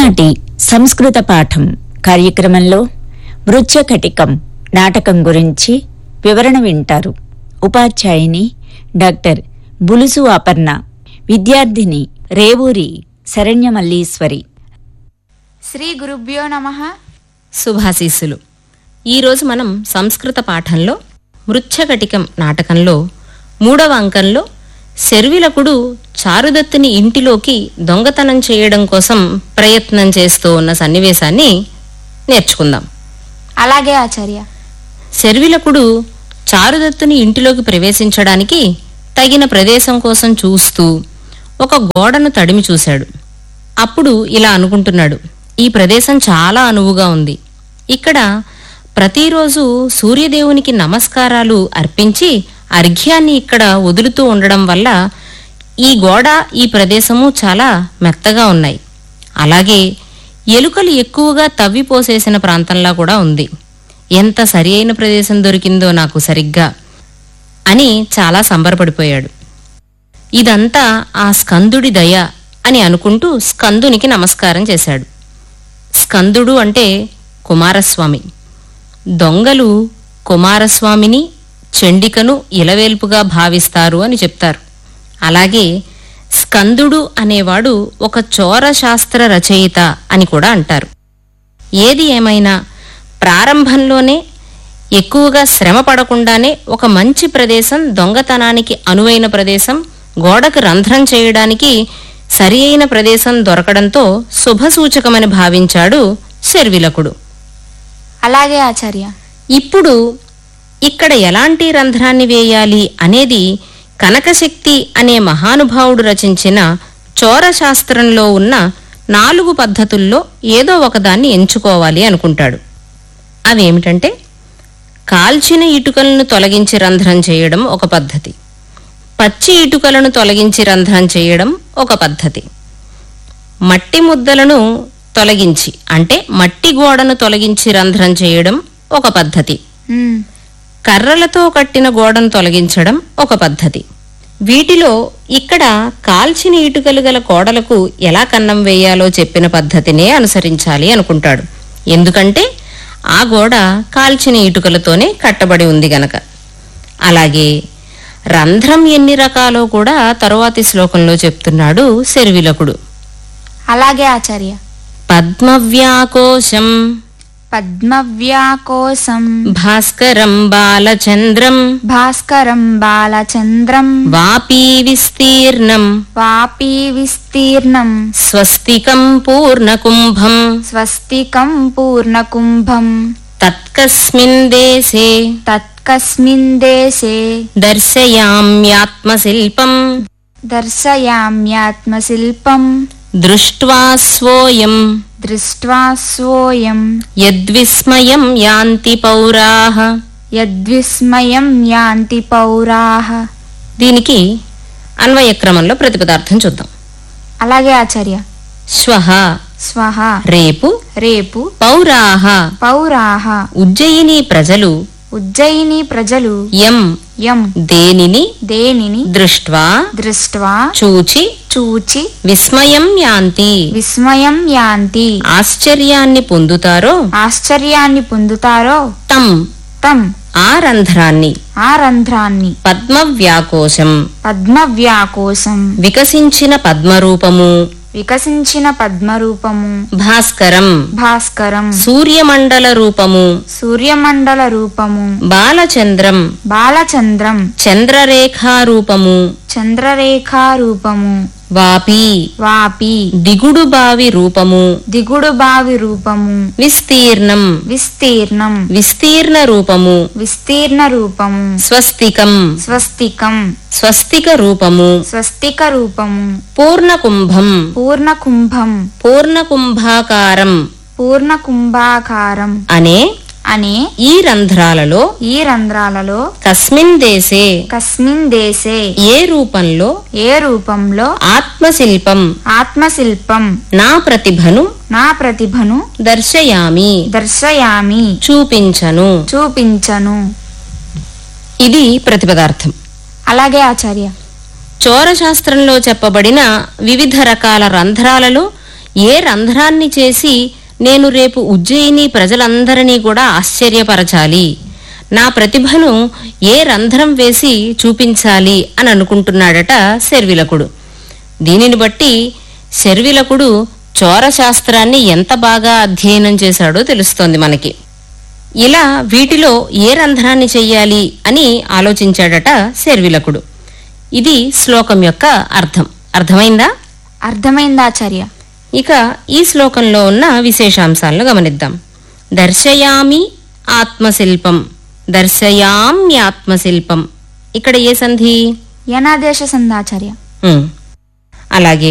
ఈనాటి సంస్కృత పాఠం కార్యక్రమంలో మృచ్ఛకటికం నాటకం గురించి వివరణ వింటారు ఉపాధ్యాయుని డాక్టర్ బులుసు అపర్ణ విద్యార్థిని రేవూరి శరణ్యమల్లీశ్వరి శ్రీ గురుభ్యో నమ శుభాశీస్సులు ఈరోజు మనం సంస్కృత పాఠంలో మృచ్ఛకటికం నాటకంలో మూడవ అంకంలో శర్విలకుడు చారుదత్తుని ఇంటిలోకి దొంగతనం చేయడం కోసం ప్రయత్నం చేస్తూ ఉన్న సన్నివేశాన్ని నేర్చుకుందాం అలాగే ఆచార్య శర్విలకుడు చారుదత్తుని ఇంటిలోకి ప్రవేశించడానికి తగిన ప్రదేశం కోసం చూస్తూ ఒక గోడను తడిమి చూశాడు అప్పుడు ఇలా అనుకుంటున్నాడు ఈ ప్రదేశం చాలా అనువుగా ఉంది ఇక్కడ ప్రతిరోజు సూర్యదేవునికి నమస్కారాలు అర్పించి అర్ఘ్యాన్ని ఇక్కడ వదులుతూ ఉండడం వల్ల ఈ గోడ ఈ ప్రదేశము చాలా మెత్తగా ఉన్నాయి అలాగే ఎలుకలు ఎక్కువగా తవ్విపోసేసిన ప్రాంతంలా కూడా ఉంది ఎంత సరి అయిన ప్రదేశం దొరికిందో నాకు సరిగ్గా అని చాలా సంబరపడిపోయాడు ఇదంతా ఆ స్కందుడి దయ అని అనుకుంటూ స్కందునికి నమస్కారం చేశాడు స్కందుడు అంటే కుమారస్వామి దొంగలు కుమారస్వామిని చండికను ఇలవేల్పుగా భావిస్తారు అని చెప్తారు అలాగే స్కందుడు అనేవాడు ఒక చోర శాస్త్ర రచయిత అని కూడా అంటారు ఏది ఏమైనా ప్రారంభంలోనే ఎక్కువగా శ్రమ పడకుండానే ఒక మంచి ప్రదేశం దొంగతనానికి అనువైన ప్రదేశం గోడకు రంధ్రం చేయడానికి సరి అయిన ప్రదేశం దొరకడంతో శుభసూచకమని భావించాడు శర్విలకుడు అలాగే ఆచార్య ఇప్పుడు ఇక్కడ ఎలాంటి రంధ్రాన్ని వేయాలి అనేది కనకశక్తి అనే మహానుభావుడు రచించిన చోర శాస్త్రంలో ఉన్న నాలుగు పద్ధతుల్లో ఏదో ఒకదాన్ని ఎంచుకోవాలి అనుకుంటాడు అవేమిటంటే కాల్చిన ఇటుకలను తొలగించి రంధ్రం చేయడం ఒక పద్ధతి పచ్చి ఇటుకలను తొలగించి రంధ్రం చేయడం ఒక పద్ధతి మట్టి ముద్దలను తొలగించి అంటే మట్టి గోడను తొలగించి రంధ్రం చేయడం ఒక పద్ధతి ఉమ్, కర్రలతో కట్టిన గోడను తొలగించడం ఒక పద్ధతి వీటిలో ఇక్కడ కాల్చిన ఇటుకలు గల గోడలకు ఎలా కన్నం వేయాలో చెప్పిన పద్ధతినే అనుసరించాలి అనుకుంటాడు ఎందుకంటే ఆ గోడ కాల్చిన ఇటుకలతోనే కట్టబడి ఉంది గనక అలాగే రంధ్రం ఎన్ని రకాలో కూడా తరువాతి శ్లోకంలో చెప్తున్నాడు శర్విలకుడు అలాగే ఆచార్య పద్మవ్యాకోశం పద్మవ్యాకోసం భాస్కరం బాలచంద్రం భాస్కరం బాలచంద్రం వాపీ విస్తీర్ణం వాపీ విస్తీర్ణం స్వస్తికం పూర్ణకుంభం స్వస్తికం పూర్ణకుంభం తత్కస్మిన్ దేశే తత్కస్మిన్ దేశే దర్శయామ్యాత్మశిల్పం దర్శయామ్యాత్మశిల్పం దృష్ట్వా స్వోయం దృష్ట్వా స్వోయం యద్విస్మయం యాంతి పౌరాః యద్విస్మయం యాంతి పౌరాః దీనికి అన్వయ క్రమంలో ప్రతిపదార్థం చూద్దాం అలాగే ఆచార్య శ్వః స్వహ రేపు రేపు పౌరాః పౌరాః ఉజ్జయిని ప్రజలు ఉజ్జయిని ప్రజలు యం యం దేనిని దేనిని దృష్ట్వా దృష్ట్వా చూచి చూచి విస్మయం యాంతి విస్మయం యాంతి ఆశ్చర్యాన్ని పొందుతారో ఆశ్చర్యాన్ని పొందుతారో తం తం ఆ రంధ్రాన్ని ఆ రంధ్రాన్ని పద్మవ్యాకోశం పద్మవ్యాకోశం వికసించిన పద్మరూపము వికసించిన పద్మరూపము భాస్కరం భాస్కరం సూర్యమండల రూపము సూర్యమండల రూపము బాలచంద్రం బాలచంద్రం చంద్రరేఖా రూపము చంద్రరేఖా రూపము వాపి వాపి దిగుడు బావి రూపము దిగుడు బావి రూపము విస్తీర్ణం విస్తీర్ణం విస్తీర్ణ రూపము విస్తీర్ణ రూపము స్వస్తికం స్వస్తికం స్వస్తిక రూపము స్వస్తిక రూపము పూర్ణకుంభం పూర్ణకుంభం పూర్ణకుంభాకారం పూర్ణకుంభాకారం అనే అనే ఈ రంధ్రాలలో ఈ రంధ్రాలలో కస్మిన్ దేశే కస్మిన్ దేశే ఏ రూపంలో ఏ రూపంలో ఆత్మశిల్పం ఆత్మశిల్పం నా ప్రతిభను నా ప్రతిభను దర్శయామి దర్శయామి చూపించను చూపించను ఇది ప్రతిపదార్థం అలాగే ఆచార్య చోరశాస్త్రంలో చెప్పబడిన వివిధ రకాల రంధ్రాలలో ఏ రంధ్రాన్ని చేసి నేను రేపు ఉజ్జయిని ప్రజలందరినీ కూడా ఆశ్చర్యపరచాలి నా ప్రతిభను ఏ రంధ్రం వేసి చూపించాలి అని అనుకుంటున్నాడట శర్విలకుడు దీనిని బట్టి శర్విలకుడు చోర శాస్త్రాన్ని ఎంత బాగా అధ్యయనం చేశాడో తెలుస్తోంది మనకి ఇలా వీటిలో ఏ రంధ్రాన్ని చెయ్యాలి అని ఆలోచించాడట శర్విలకుడు ఇది శ్లోకం యొక్క అర్థం అర్థమైందా అర్థమైందాచార్య ఇక ఈ శ్లోకంలో ఉన్న విశేషాంశాలను గమనిద్దాం దర్శయామి ఆత్మశిల్పం దర్శయామ్యాత్మశిల్పం ఇక్కడ ఏ సంధి యనాదేశ సందాచార్య ఉమ్. అలాగే